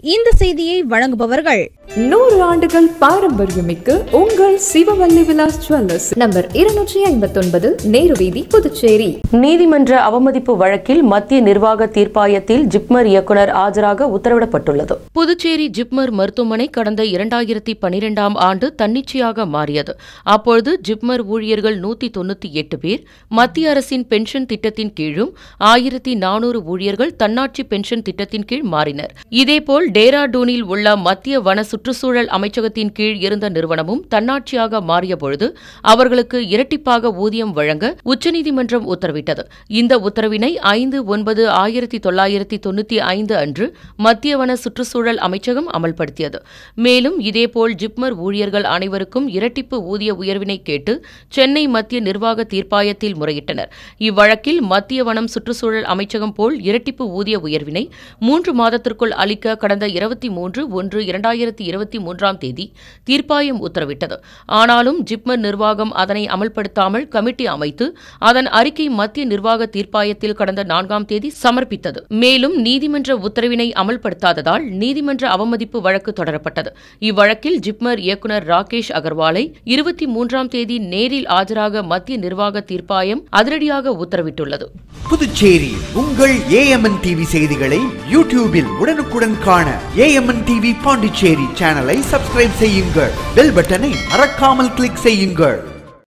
இந்த செய்தியை வழங்குபவர்கள் நூறு ஆண்டுகள் பாரம்பரியமிக்க உங்கள் சிவவல்லி விலாஸ் ஜுவல்லர்ஸ் நம்பர் இருநூற்றி ஐம்பத்தொன்பது நேரு வீதி புதுச்சேரி நீதிமன்ற அவமதிப்பு வழக்கில் மத்திய நிர்வாக தீர்ப்பாயத்தில் ஜிப்மர் இயக்குனர் ஆஜராக உத்தரவிடப்பட்டுள்ளது புதுச்சேரி ஜிப்மர் மருத்துவமனை கடந்த இரண்டாயிரத்தி பனிரெண்டாம் ஆண்டு தன்னிச்சையாக மாறியது அப்பொழுது ஜிப்மர் ஊழியர்கள் நூத்தி தொண்ணூத்தி எட்டு பேர் மத்திய அரசின் பென்ஷன் திட்டத்தின் கீழும் ஆயிரத்தி நானூறு ஊழியர்கள் தன்னாட்சி பென்ஷன் திட்டத்தின் கீழ் மாறினர் இதேபோல் டேராடூனில் உள்ள மத்திய வன சுற்றுச்சூழல் அமைச்சகத்தின் கீழ் இருந்த நிறுவனமும் தன்னாட்சியாக மாறிய பொழுது அவர்களுக்கு இரட்டிப்பாக ஊதியம் வழங்க உச்சநீதிமன்றம் உத்தரவிட்டது இந்த உத்தரவினை ஐந்து ஒன்பது ஆயிரத்தி தொள்ளாயிரத்தி தொண்ணூத்தி ஐந்து அன்று மத்திய வன சுற்றுச்சூழல் அமைச்சகம் அமல்படுத்தியது மேலும் இதேபோல் ஜிப்மர் ஊழியர்கள் அனைவருக்கும் இரட்டிப்பு ஊதிய உயர்வினை கேட்டு சென்னை மத்திய நிர்வாக தீர்ப்பாயத்தில் முறையிட்டனர் இவ்வழக்கில் மத்திய வனம் சுற்றுச்சூழல் அமைச்சகம் போல் இரட்டிப்பு ஊதிய உயர்வினை மூன்று மாதத்திற்குள் அளிக்க கடந்த இருபத்தி மூன்று ஒன்று இரண்டாயிரத்தி இருபத்தி மூன்றாம் தேதி தீர்ப்பாயம் உத்தரவிட்டது ஆனாலும் ஜிப்மர் நிர்வாகம் அதனை அமல்படுத்தாமல் கமிட்டி அமைத்து அதன் அறிக்கை மத்திய நிர்வாக தீர்ப்பாயத்தில் கடந்த நான்காம் தேதி சமர்ப்பித்தது மேலும் நீதிமன்ற உத்தரவினை அமல்படுத்தாததால் நீதிமன்ற அவமதிப்பு வழக்கு தொடரப்பட்டது இவ்வழக்கில் ஜிப்மர் இயக்குநர் ராகேஷ் அகர்வாலை இருபத்தி மூன்றாம் தேதி நேரில் ஆஜராக மத்திய நிர்வாக தீர்ப்பாயம் அதிரடியாக உத்தரவிட்டுள்ளது புதுச்சேரி உங்கள் ஏஎம்என் டிவி செய்திகளை யூடியூபில் உடனுக்குடன் காண ஏஎம்என் டிவி பாண்டிச்சேரி சேனலை சப்ஸ்கிரைப் செய்யுங்கள் பெல் பட்டனை மறக்காமல் கிளிக் செய்யுங்கள்